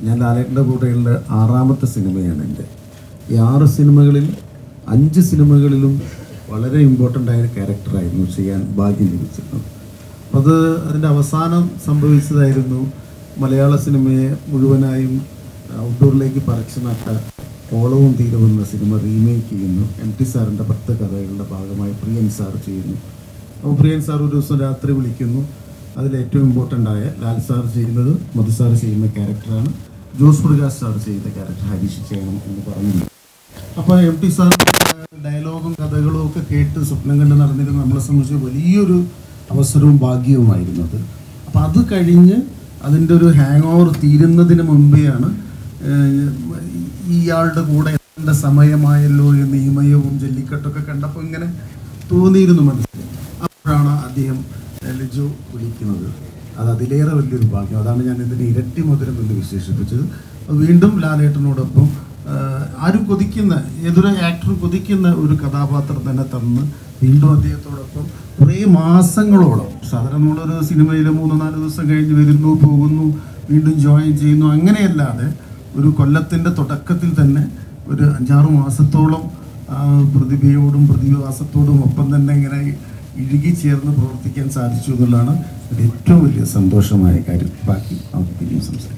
ഞാൻ ലാലേട്ടൻ്റെ കൂടെയുള്ള ആറാമത്തെ സിനിമയാണ് എൻ്റെ ഈ ആറ് സിനിമകളിൽ അഞ്ച് സിനിമകളിലും വളരെ ഇമ്പോർട്ടൻ്റ് ആയ ഒരു ക്യാരക്ടറായിരുന്നു ചെയ്യാൻ ഭാഗ്യം ലഭിച്ചിരുന്നത് അപ്പോൾ അത് അതിൻ്റെ അവസാനം സംഭവിച്ചതായിരുന്നു മലയാള സിനിമയെ മുഴുവനായും ഔട്ട്ഡോറിലേക്ക് പറിച്ചു നട്ട ഓളവും തീരവും എന്ന സിനിമ റീമേക്ക് ചെയ്യുന്നു എം ടി സാറിൻ്റെ പത്ത് കഥകളുടെ ഭാഗമായി പ്രിയൻ സാർ ചെയ്യുന്നു അപ്പോൾ പ്രിയൻ സാർ ഒരു ദിവസം രാത്രി വിളിക്കുന്നു അതിൽ ഏറ്റവും ഇമ്പോർട്ടൻ്റ് ആയ ലാൽ സാർ ചെയ്യുന്നത് മധു സാർ ചെയ്യുന്ന ക്യാരക്ടറാണ് ജോസ് പ്രകാശ് സാർ ചെയ്ത ക്യാരക്ടർ ഹരീഷ് ചെയ്യണം എന്ന് പറഞ്ഞു അപ്പോൾ എം ടി സാർ ഡയലോഗും കഥകളും ഒക്കെ കേട്ട് സ്വപ്നം കണ്ട് നടന്നിരുന്ന നമ്മളെ സംബന്ധിച്ച് വലിയൊരു അവസരവും ഭാഗ്യവുമായിരുന്നു അത് അപ്പോൾ അത് കഴിഞ്ഞ് അതിൻ്റെ ഒരു ഹാങ് ഓവർ തീരുന്നതിന് മുമ്പെയാണ് ഏഹ്, ഇയാളുടെ കൂടെ എത്തേണ്ട സമയമായല്ലോ എന്ന് ഈമയവും ജല്ലിക്കെട്ടൊക്കെ കണ്ടപ്പോൾ ഇങ്ങനെ തോന്നിയിരുന്നു മനസ്സിൽ അപ്പോഴാണ് അദ്ദേഹം ഏഹ്, ലിജു വിളിക്കുന്നത് അത് അതിലേറെ വലിയൊരു ഭാഗ്യം അതാണ് ഞാൻ ഇതിന് ഇരട്ടി മധുരം എന്ന് വിശേഷിപ്പിച്ചത് അപ്പോൾ വീണ്ടും ലാലേട്ടനോടൊപ്പം ആഹ്, ആരും കൊതിക്കുന്ന ഏതൊരു ആക്ടറും കൊതിക്കുന്ന ഒരു കഥാപാത്രം തന്നെ തന്ന് വീണ്ടും അദ്ദേഹത്തോടൊപ്പം കുറേ മാസങ്ങളോളം സാധാരണ നമ്മളൊരു സിനിമയിൽ മൂന്ന് നാല് ദിവസം കഴിഞ്ഞ് വരുന്നു പോകുന്നു വീണ്ടും ജോയിൻ ചെയ്യുന്നു അങ്ങനെയല്ലാതെ ഒരു കൊല്ലത്തിൻ്റെ തുടക്കത്തിൽ തന്നെ ഒരു അഞ്ചാറ് മാസത്തോളം ആ, പ്രതിഭയോടും പ്രതിഭാസത്തോടും ഒപ്പം തന്നെ ഇങ്ങനെ ഇഴുകി ചേർന്ന് പ്രവർത്തിക്കാൻ സാധിച്ചു എന്നുള്ളതാണ് ഒരു ഏറ്റവും വലിയ സന്തോഷമായ കാര്യം ബാക്കി നമുക്ക് പിന്നെയും സംസാരിക്കാം